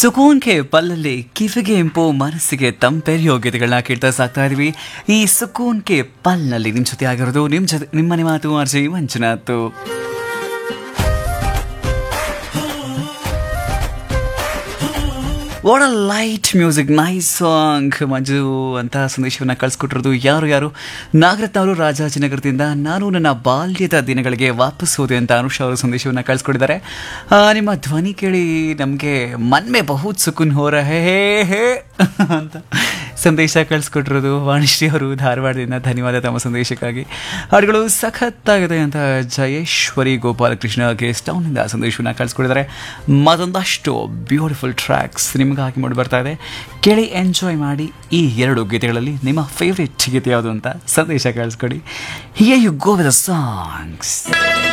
ಸುಕೂನ್ಗೆ ಪಲ್ಲಲ್ಲಿ ಕಿವಿಗೆ ಇಂಪು ಮನಸ್ಸಿಗೆ ತಂಪೆರಿಯೋ ಗೀತೆಗಳನ್ನ ಕೇಳ್ತಾ ಸಾಕ್ತಾ ಇದೀವಿ ಈ ಸುಕೂನ್ಗೆ ಪಲ್ನಲ್ಲಿ ನಿಮ್ ಜೊತೆ ಆಗಿರೋದು ನಿಮ್ ಜೊತೆ ನಿಮ್ಮನೆ ಮಾತು ಅರ್ಜಿ Manjunath what a light music nice song Manju ಅಂತ ಸಂದೇಶವನ್ನು ಕಳಿಸ್ಕೊಟ್ಟಿರೋದು ಯಾರು ಯಾರು ನಾಗರತ್ನ ಅವರು ರಾಜಾಜಿನಗರದಿಂದ ನಾನು ನನ್ನ ಬಾಲ್ಯದ ದಿನಗಳಿಗೆ ವಾಪಸ್ ಹೋದೆ ಅಂತ ಅನುಷ್ ಅವರು ಸಂದೇಶವನ್ನು ಕಳಿಸ್ಕೊಟ್ಟಿದ್ದಾರೆ ಆ, ನಿಮ್ಮ ಧ್ವನಿ ಕೇಳಿ ನಮಗೆ ಮನ್ಮೆ ಬಹುತ್ ಸುಕುನ್ ಹೋ ರಹೆ ಹೇ ಹೇ ಅಂತ ಸಂದೇಶ ಕಳಿಸ್ಕೊಟ್ಟಿರೋದು ವಾಣಿಶ್ರೀ ಅವರು ಧಾರವಾಡದಿಂದ ಧನ್ಯವಾದ ತಮ್ಮ ಸಂದೇಶಕ್ಕಾಗಿ ಹಾಡುಗಳು ಸಖತ್ತಾಗಿದೆ ಅಂತ ಜಯೇಶ್ವರಿ ಗೋಪಾಲಕೃಷ್ಣ ಗೆಸ್ಟ್ ಟೌನಿಂದ ಸಂದೇಶವನ್ನು ಕಳಿಸ್ಕೊಟ್ಟಿದ್ದಾರೆ ಮತ್ತೊಂದಷ್ಟು ಬ್ಯೂಟಿಫುಲ್ ಟ್ರ್ಯಾಕ್ಸ್ ನಿಮಗಾಗಿ ಮೂಡಿ ಬರ್ತಾ ಇದೆ ಕೇಳಿ ಎಂಜಾಯ್ ಮಾಡಿ ಈ ಎರಡು ಗೀತೆಗಳಲ್ಲಿ ನಿಮ್ಮ ಫೇವ್ರೆಟ್ ಗೀತೆ ಯಾವುದು ಅಂತ ಸಂದೇಶ ಕಳಿಸ್ಕೊಡಿ here you go with songs